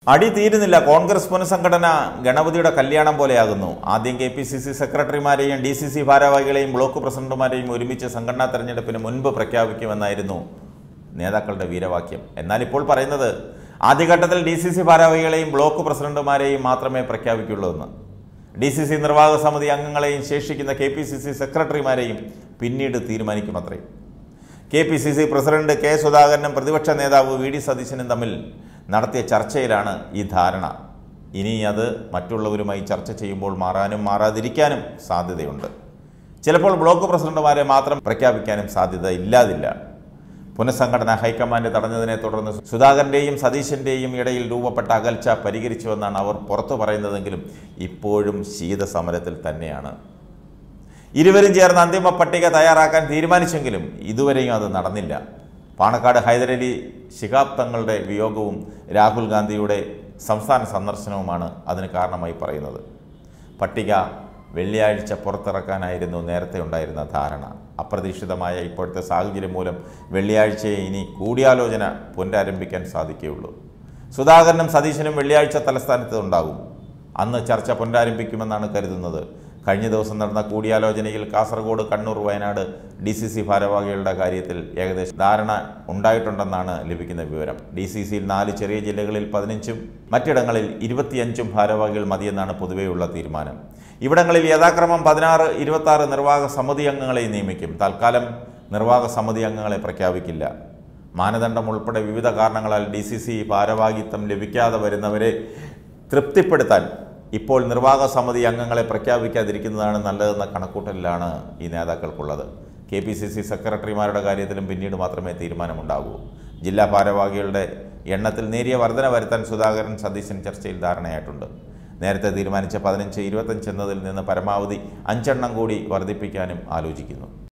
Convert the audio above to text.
അടി തീരുന്നില്ല കോൺഗ്രസ് പുനഃസംഘടന ഗണപതിയുടെ കല്യാണം പോലെയാകുന്നു ആദ്യം കെ പി സി സി സെക്രട്ടറിമാരെയും ഡി സി സി ഭാരവാഹികളെയും ബ്ലോക്ക് പ്രസിഡന്റുമാരെയും ഒരുമിച്ച് സംഘടനാ തെരഞ്ഞെടുപ്പിന് മുൻപ് പ്രഖ്യാപിക്കുമെന്നായിരുന്നു നേതാക്കളുടെ വീരവാക്യം എന്നാൽ ഇപ്പോൾ പറയുന്നത് ആദ്യഘട്ടത്തിൽ ഡി സി സി ഭാരവാഹികളെയും ബ്ലോക്ക് പ്രസിഡന്റുമാരെയും മാത്രമേ പ്രഖ്യാപിക്കുള്ളൂ എന്ന് ഡി സി സി നിർവാഹക സമിതി അംഗങ്ങളെയും ശേഷിക്കുന്ന കെ പി സി സി സെക്രട്ടറിമാരെയും പിന്നീട് തീരുമാനിക്കുമത്രേ K P C C president K സുധാകരനും പ്രതിപക്ഷ നേതാവ് വി ഡി സതീശനും തമ്മിൽ നടത്തിയ ചർച്ചയിലാണ് ഈ ധാരണ ഇനി അത് മറ്റുള്ളവരുമായി ചർച്ച ചെയ്യുമ്പോൾ മാറാനും മാറാതിരിക്കാനും സാധ്യതയുണ്ട് ചിലപ്പോൾ ബ്ലോക്ക് പ്രസിഡന്റുമാരെ മാത്രം പ്രഖ്യാപിക്കാനും സാധ്യത ഇല്ലാതില്ല പുനഃസംഘടന ഹൈക്കമാൻഡ് തടഞ്ഞതിനെ തുടർന്ന് സുധാകരൻ്റെയും സതീശൻ്റെയും ഇടയിൽ രൂപപ്പെട്ട അകൽച്ച പരിഹരിച്ചുവെന്നാണ് അവർ പുറത്തു പറയുന്നതെങ്കിലും ഇപ്പോഴും ശീതസമരത്തിൽ തന്നെയാണ് ഇരുവരും ചേർന്ന് അന്തിമ പട്ടിക തയ്യാറാക്കാൻ തീരുമാനിച്ചെങ്കിലും ഇതുവരെയും അത് നടന്നില്ല പാണക്കാട് ഹൈദരലി ശിഹാബ് തങ്ങളുടെ വിയോഗവും രാഹുൽ ഗാന്ധിയുടെ സംസ്ഥാന സന്ദർശനവുമാണ് അതിന് കാരണമായി പറയുന്നത് പട്ടിക വെള്ളിയാഴ്ച പുറത്തിറക്കാനായിരുന്നു നേരത്തെ ഉണ്ടായിരുന്ന ധാരണ അപ്രതീക്ഷിതമായ ഇപ്പോഴത്തെ സാഹചര്യം മൂലം വെള്ളിയാഴ്ചയെ ഇനി കൂടിയാലോചന പുനരാരംഭിക്കാൻ സാധിക്കുകയുള്ളൂ സുധാകരനും സതീശനും വെള്ളിയാഴ്ച തലസ്ഥാനത്ത് ഉണ്ടാകും അന്ന് ചർച്ച പുനരാരംഭിക്കുമെന്നാണ് കരുതുന്നത് കഴിഞ്ഞ ദിവസം നടന്ന കൂടിയാലോചനയിൽ Kasaragod Kannur Wayanad D C C ഭാരവാഹികളുടെ കാര്യത്തിൽ ഏകദേശം ധാരണ ഉണ്ടായിട്ടുണ്ടെന്നാണ് ലഭിക്കുന്ന വിവരം ഡി സി സിയിൽ നാല് ചെറിയ ജില്ലകളിൽ പതിനഞ്ചും മറ്റിടങ്ങളിൽ ഇരുപത്തിയഞ്ചും ഭാരവാഹികൾ മതിയെന്നാണ് പൊതുവെയുള്ള തീരുമാനം ഇവിടങ്ങളിൽ യഥാക്രമം പതിനാറ് ഇരുപത്തി ആറ് നിർവാഹക സമിതി അംഗങ്ങളെ നിയമിക്കും തൽക്കാലം നിർവാഹക സമിതി അംഗങ്ങളെ പ്രഖ്യാപിക്കില്ല മാനദണ്ഡം ഉൾപ്പെടെ വിവിധ കാരണങ്ങളാൽ ഡി സി സി ഭാരവാഹിത്വം ലഭിക്കാതെ വരുന്നവരെ തൃപ്തിപ്പെടുത്താൻ ഇപ്പോൾ നിർവാഹക സമിതി അംഗങ്ങളെ പ്രഖ്യാപിക്കാതിരിക്കുന്നതാണ് നല്ലതെന്ന കണക്കൂട്ടലിലാണ് ഈ നേതാക്കൾക്കുള്ളത് കെ പി സി സി സെക്രട്ടറിമാരുടെ കാര്യത്തിലും പിന്നീട് മാത്രമേ തീരുമാനമുണ്ടാകൂ ജില്ലാ ഭാരവാഹികളുടെ എണ്ണത്തിൽ നേരിയ വർധന വരുത്താൻ സുധാകരൻ സതീശൻ ചർച്ചയിൽ ധാരണയായിട്ടുണ്ട് നേരത്തെ തീരുമാനിച്ച പതിനഞ്ച് ഇരുപത്തഞ്ച് എന്നതിൽ നിന്ന് പരമാവധി അഞ്ചെണ്ണം കൂടി വർദ്ധിപ്പിക്കാനും ആലോചിക്കുന്നു